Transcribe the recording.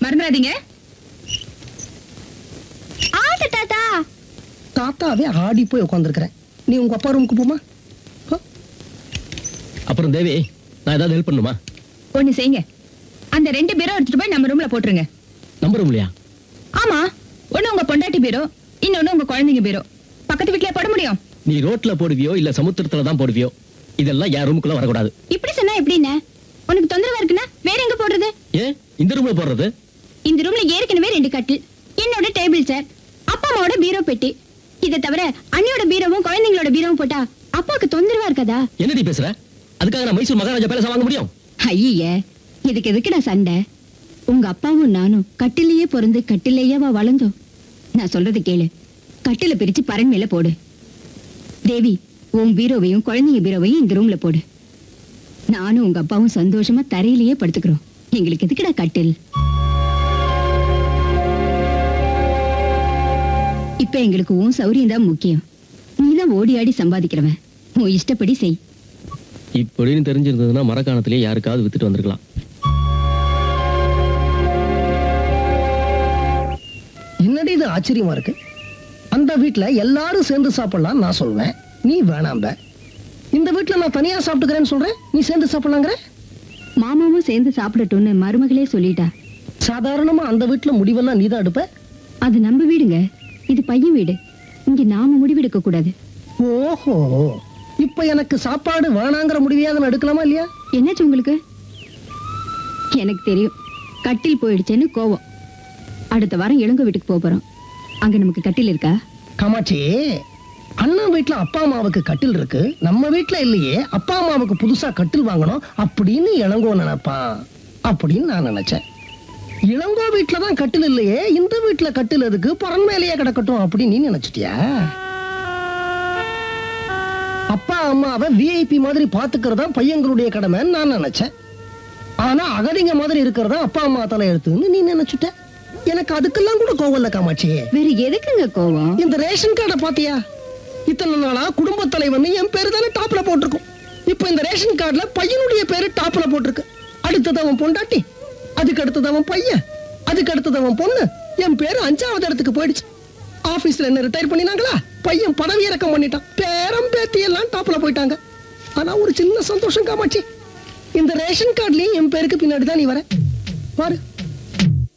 மறந்துடாதீங்க ஆட்டு தாத்தா தாத்தாவே ஆடி போய் உட்காந்துருக்கிறேன் நீ உங்க அப்பா ரூமுக்கு போமா போ. அப்புறம் தேவி நான் ஏதாவது ஹெல்ப் பண்ணுமா ஒண்ணு செய்யுங்க அந்த ரெண்டு பீரோ எடுத்துட்டு போய் நம்ம ரூம்ல போட்டுருங்க நம்புற இல்லையா ஆமா ஒண்ணு உங்க பொண்டாட்டி பீரோ இன்னொன்னு உங்க குழந்தைங்க பீரோ பக்கத்து வீட்லயே போட முடியும் நீ ரோட்ல போடுவியோ இல்ல சமுத்திரத்துல தான் போடுவியோ இதெல்லாம் என் ரூமுக்குள்ள வரக்கூடாது இப்படி சொன்னா எப்படின்னு உனக்கு தொந்தரவா இருக்குன்னா வேற எங்க போடுறது ஏன் இந்த ரூம்ல போடுறது இந்த ரூம்ல ஏற்கனவே ரெண்டு கட்டில் என்னோட டேபிள் சார் அப்பா அம்மாவோட பீரோ பெட்டி இதை தவிர அண்ணியோட பீரோவும் குழந்தைங்களோட பீரோவும் போட்டா அப்பாவுக்கு தொந்தரவா இருக்காதா என்னடி பேசுற அதுக்காக நான் மைசூர் மகாராஜா பேலஸ் வாங்க முடியும் ஐய இதுக்கு எதுக்கு நான் சண்டை உங்க அப்பாவும் நானும் கட்டிலேயே பிறந்து கட்டிலேயேவா வளர்ந்தோம் நான் சொல்றது கேளு கட்டில பிரிச்சு பரண் மேல போடு தேவி உன் பீரோவையும் குழந்தைங்க பீரோவையும் இந்த ரூம்ல போடு நானும் உங்க அப்பாவும் சந்தோஷமா தரையிலேயே படுத்துக்கிறோம் எங்களுக்கு எதுக்குடா கட்டில் இப்ப எங்களுக்கு உன் சௌரியம் தான் முக்கியம் நீதான் ஓடி ஆடி சம்பாதிக்கிறவன் உன் இஷ்டப்படி செய் இப்படின்னு தெரிஞ்சிருந்ததுன்னா மரக்காணத்திலேயே யாருக்காவது வித்துட்டு வந்திருக்கலாம் என்னடி இது ஆச்சரியமா இருக்கு அந்த வீட்ல எல்லாரும் சேர்ந்து சாப்பிடலாம் நான் சொல்வேன் நீ வேணாம்ப இந்த வீட்ல நான் தனியா சாப்பிட்டுக்கிறேன்னு சொல்றேன் நீ சேர்ந்து சாப்பிடலாங்கிற மாமாவும் சேர்ந்து சாப்பிடட்டும்னு மருமகளே சொல்லிட்டா சாதாரணமா அந்த வீட்ல முடிவெல்லாம் நீதான் எடுப்ப அது நம்ம வீடுங்க இது பையன் வீடு இங்க நாம முடிவெடுக்க கூடாது ஓஹோ இப்ப எனக்கு சாப்பாடு வேணாங்கிற முடிவையாவது நான் எடுக்கலாமா இல்லையா என்னாச்சு உங்களுக்கு எனக்கு தெரியும் கட்டில் போயிடுச்சேன்னு கோவம் அடுத்த வாரம் இளங்க வீட்டுக்கு போக போறோம் அங்க நமக்கு கட்டில் இருக்கா காமாட்சி அண்ணன் வீட்ல அப்பா அம்மாவுக்கு கட்டில் இருக்கு நம்ம வீட்ல இல்லையே அப்பா அம்மாவுக்கு புதுசா கட்டில் வாங்கணும் அப்படின்னு இளங்கோ நினைப்பான் அப்படின்னு நான் நினைச்சேன் இளங்கோ வீட்ல தான் கட்டில் இல்லையே இந்த வீட்ல கட்டில் எதுக்கு புறன் மேலேயே கிடக்கட்டும் அப்படின்னு நீ நினைச்சிட்டியா அப்பா அம்மாவை விஐபி மாதிரி பாத்துக்கிறதா பையங்களுடைய கடமைன்னு நான் நினைச்சேன் ஆனா அகதிங்க மாதிரி இருக்கிறதா அப்பா அம்மா தலையெழுத்துன்னு நீ நினைச்சுட்ட எனக்கு அதுக்கெல்லாம் கூட கோவம் இல்ல காமாட்சி வேற எதுக்குங்க கோவம் இந்த ரேஷன் கார்டை பாத்தியா இத்தனை நாளா குடும்ப தலைவன் என் பேரு தானே டாப்ல போட்டிருக்கும் இப்போ இந்த ரேஷன் கார்டுல பையனுடைய பேரு டாப்ல போட்டிருக்கு அடுத்தது அவன் பொண்டாட்டி அதுக்கு அடுத்தது அவன் பையன் அதுக்கு அடுத்தது அவன் பொண்ணு என் பேரு அஞ்சாவது இடத்துக்கு போயிடுச்சு ஆபீஸ்ல என்ன ரிட்டையர் பண்ணினாங்களா பையன் பதவி இறக்கம் பண்ணிட்டான் பேரம் பேத்தி எல்லாம் டாப்ல போயிட்டாங்க ஆனா ஒரு சின்ன சந்தோஷம் காமாட்சி இந்த ரேஷன் கார்டுலயும் என் பேருக்கு பின்னாடி தான் நீ வர பாரு